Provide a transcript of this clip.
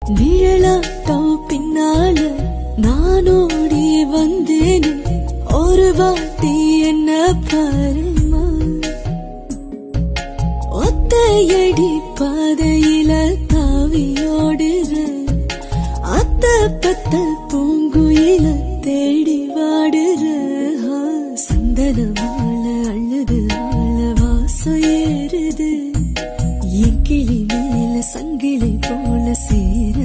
நிழலாட்டம் பின்னால நானோடி வந்தேன் ஒரு வாட்டி என்ன பாருமா ஒத்தையடி பாதையில தாவியோடுற அத்த பத்த பூங்குயில தேடி வாடுற ஆ, சந்தன மாலை அழுது ஆள வாசம் ஏறுது என் கிளி மேல சங்கிலி போல சேர